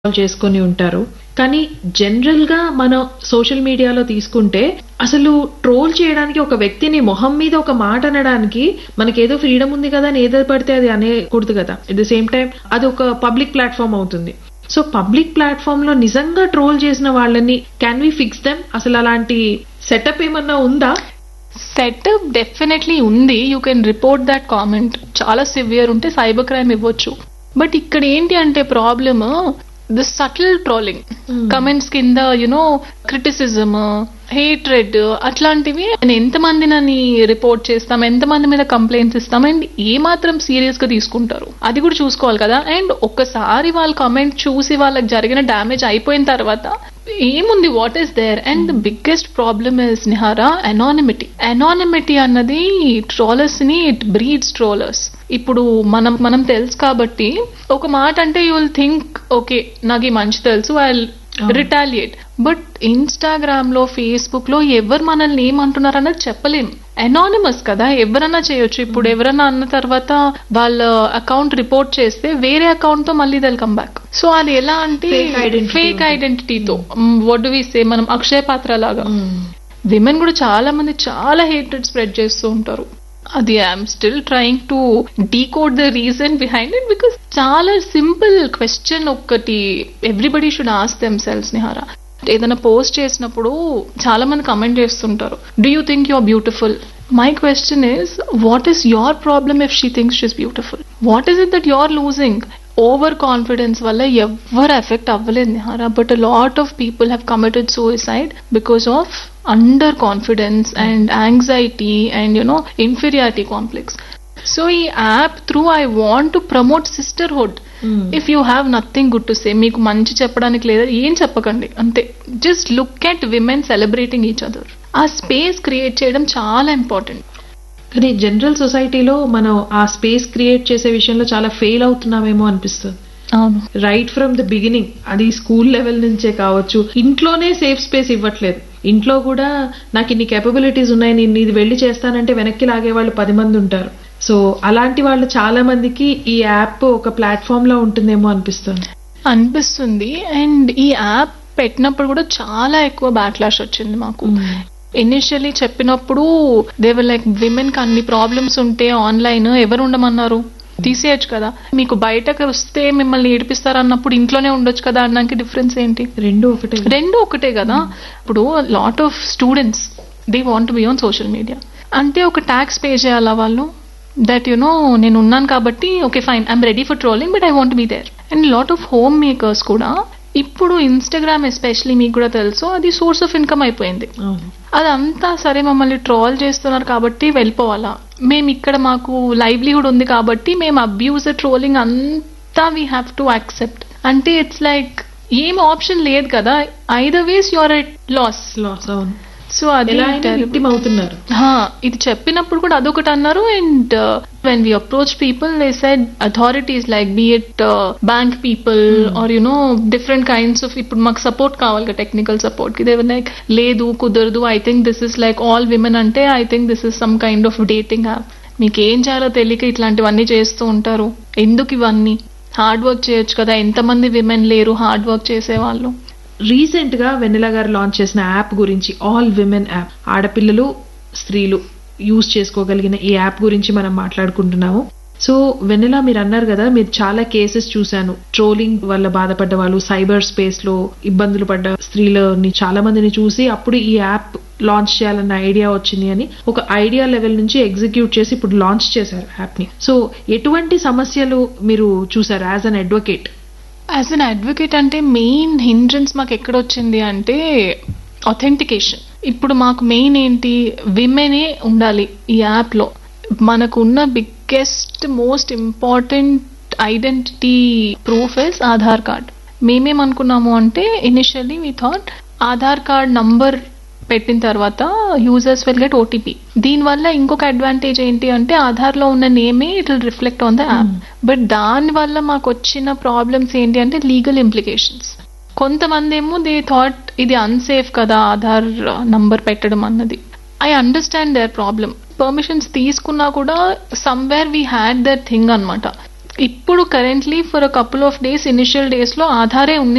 చేసుకొని ఉంటారు కానీ జనరల్ గా మనం సోషల్ మీడియాలో తీసుకుంటే అసలు ట్రోల్ చేయడానికి ఒక వ్యక్తిని మొహం మీద ఒక మాట అనడానికి మనకేదో ఫ్రీడమ్ ఉంది కదా అని ఏదో పడితే అది అనేకూడదు కదా ఎట్ ద సేమ్ టైం అది ఒక పబ్లిక్ ప్లాట్ఫామ్ అవుతుంది సో పబ్లిక్ ప్లాట్ఫామ్ లో నిజంగా ట్రోల్ చేసిన వాళ్ళని క్యాన్ వి ఫిక్స్ దెమ్ అసలు అలాంటి సెటప్ ఏమన్నా ఉందా సెటప్ డెఫినెట్లీ ఉంది you can report that comment చాలా సివియర్ ఉంటే సైబర్ క్రైమ్ ఇవ్వచ్చు బట్ ఇక్కడ ఏంటి అంటే problem the subtle trolling comments కింద యునో క్రిటిసిజం హేట్రెడ్ అట్లాంటివి ఎంతమంది నన్ను రిపోర్ట్ చేస్తాం ఎంతమంది మీద కంప్లైంట్స్ ఇస్తాం అండ్ ఏ మాత్రం సీరియస్ గా తీసుకుంటారు అది కూడా చూసుకోవాలి కదా అండ్ ఒక్కసారి వాళ్ళ కమెంట్ చూసి వాళ్ళకి జరిగిన డ్యామేజ్ అయిపోయిన తర్వాత ఏముంది what is there and the biggest problem is Nihara anonymity anonymity అన్నది ట్రోలర్స్ ని ఇట్ బ్రీడ్స్ ట్రోలర్స్ ఇప్పుడు మనం మనం తెలుసు కాబట్టి ఒక మాట అంటే యూ విల్ థింక్ ఓకే నాకు ఈ మంచి తెలుసు ఐ రిటాలియేట్ బట్ ఇన్స్టాగ్రామ్ లో ఫేస్బుక్ లో ఎవరు మనల్ని ఏమంటున్నారు అన్నది చెప్పలేం అనానిమస్ కదా ఎవరన్నా చేయొచ్చు ఇప్పుడు ఎవరన్నా అన్న తర్వాత వాళ్ళ అకౌంట్ రిపోర్ట్ చేస్తే వేరే అకౌంట్ తో మళ్ళీ దెల్ కమ్ బ్యాక్ సో అది ఎలా అంటే Fake identity ఫేక్ ఉంటుంది. ఐడెంటిటీతో వడ్ వి సే మనం అక్షయ పాత్ర లాగా విమెన్ కూడా చాలా మంది చాలా హేట్రెడ్ స్ప్రెడ్ చేస్తూ ఉంటారు అది I'm still trying to decode the reason behind it because చాలా సింపుల్ క్వశ్చన్ ఒక్కటి everybody should ask themselves Nihara ఏదైనా పోస్ట్ చేసినప్పుడు చాలా మంది కమెంట్ చేస్తుంటారు do you think you're beautiful my question is what is your problem if she thinks she's beautiful what is it that you are losing over confidence వల్ల ఎవరు effect అవ్వలేదు Nihara but lot of people have committed suicide because of under confidence and anxiety and you know inferiority complex so ఈ app through I want to promote sisterhood if you have nothing good to say మీకు మంచి చెప్పడానికి లేదా ఏం చెప్పకండి అంతే just look at women celebrating each other ఆ space create చేయడం చాలా ఇంపార్టెంట్ కానీ జనరల్ సొసైటీలో మనం ఆ స్పేస్ క్రియేట్ చేసే విషయంలో చాలా ఫెయిల్ అవుతున్నామేమో అనిపిస్తుంది అవును రైట్ ఫ్రమ్ ద బిగినింగ్ అది స్కూల్ లెవెల్ నుంచే కావచ్చు ఇంట్లోనే సేఫ్ స్పేస్ ఇవ్వట్లేదు ఇంట్లో కూడా నాకు ఇన్ని కేపబిలిటీస్ ఉన్నాయి నేను ఇది వెళ్ళి చేస్తానంటే వెనక్కి లాగే వాళ్ళు పది మంది ఉంటారు సో అలాంటి వాళ్ళు చాలా మందికి ఈ యాప్ ఒక ప్లాట్ఫామ్ లో ఉంటుందేమో అనిపిస్తుంది అనిపిస్తుంది అండ్ ఈ యాప్ పెట్టినప్పుడు కూడా చాలా ఎక్కువ బ్యాక్లాష్ వచ్చింది మాకు ఇనిషియలీ చెప్పినప్పుడు దేవర్ లైక్ విమెన్ కి అన్ని ప్రాబ్లమ్స్ ఉంటే ఆన్లైన్ ఎవరు ఉండమన్నారు తీసేయచ్చు కదా మీకు బయటకు వస్తే మిమ్మల్ని ఏడిపిస్తారు అన్నప్పుడు ఇంట్లోనే ఉండొచ్చు కదా అనడానికి డిఫరెన్స్ ఏంటి రెండు ఒకటే రెండు ఒకటే కదా ఇప్పుడు lot of students they want be on social media అంటే ఒక ట్యాక్స్ పే చేయాలా వాళ్ళు దట్ యు నో నేను ఉన్నాను కాబట్టి okay fine I'm ready for trolling but I want be there and lot of home makers కూడా ఇప్పుడు ఇన్స్టాగ్రామ్ ఎస్పెషలీ మీకు కూడా తెలుసు అది సోర్స్ ఆఫ్ ఇన్కమ్ అయిపోయింది అవును అదంతా సరే మమ్మల్ని ట్రోల్ చేస్తున్నారు కాబట్టి వెళ్ళిపోవాలా మేము ఇక్కడ మాకు లైవ్లీహుడ్ ఉంది కాబట్టి మేము అబ్యూజ్ ట్రోలింగ్ అంతా వీ హ్యావ్ టు యాక్సెప్ట్ అంటే ఇట్స్ లైక్ ఏం ఆప్షన్ లేదు కదా either ways you're at loss loss అవును సో అది ఎలా అయినా terrible. victim అవుతున్నారు హా, ఇది చెప్పినప్పుడు కూడా అదొకటి అన్నారు and when we approach people they said authorities like be it bank people are you know different kinds of ఇప్పుడు మాకు సపోర్ట్ కావాలి కదా టెక్నికల్ సపోర్ట్ కి దేవర్ లైక్ లేదు కుదరదు I think this is like all women అంటే I think this is some kind of dating app మీకు ఏం చేయాలో తెలియక ఇట్లాంటివన్నీ చేస్తూ ఉంటారు ఎందుకు ఇవన్నీ హార్డ్ వర్క్ చేయొచ్చు కదా ఎంతమంది విమెన్ లేరు హార్డ్ వర్క్ చేసేవాళ్ళు రీసెంట్ గా వెన్నెల గారు లాంచ్ చేసిన యాప్ గురించి ఆల్ విమెన్ యాప్ ఆడపిల్లలు స్త్రీలు యూజ్ చేసుకోగలిగిన ఈ యాప్ గురించి మనం మాట్లాడుకుంటున్నాము సో వెన్నెల మీరు అన్నారు కదా మీరు చాలా కేసెస్ చూశాను ట్రోలింగ్ వల్ల బాధపడ్డ వాళ్ళు సైబర్ స్పేస్ లో ఇబ్బందులు పడ్డ స్త్రీలని చాలా మందిని చూసి అప్పుడు ఈ యాప్ లాంచ్ చేయాలన్న ఐడియా వచ్చింది అని ఒక ఐడియా లెవెల్ నుంచి ఎగ్జిక్యూట్ చేసి ఇప్పుడు లాంచ్ చేశారు యాప్ ని సో ఎటువంటి సమస్యలు మీరు చూసారు as an advocate as an advocate అంటే మెయిన్ హిండ్రన్స్ మాకు ఎక్కడ వచ్చింది అంటే అథెంటికేషన్ ఇప్పుడు మాకు మెయిన్ ఏంటి విమెనే ఉండాలి ఈ యాప్లో మనకున్న biggest most important identity proof is Aadhaar card మేమేమనుకున్నాము అంటే initially we thought Aadhaar card number పెట్టిన తర్వాత యూజర్స్ విల్ గెట్ ఓటీపీ దీనివల్ల ఇంకొక అడ్వాంటేజ్ ఏంటి అంటే ఆధార్లో ఉన్న నేమే it will reflect on the app but దాని వల్ల మాకు వచ్చిన ప్రాబ్లమ్స్ ఏంటి అంటే లీగల్ ఇంప్లికేషన్స్ కొంతమంది ఏమో దే థాట్ ఇది అన్సేఫ్ కదా ఆధార్ నంబర్ పెట్టడం అన్నది I understand there problem permissions తీసుకున్నా కూడా somewhere we had their thing అన్నమాట ఇప్పుడు currently for a couple of days initial days లో ఆధారే ఉంది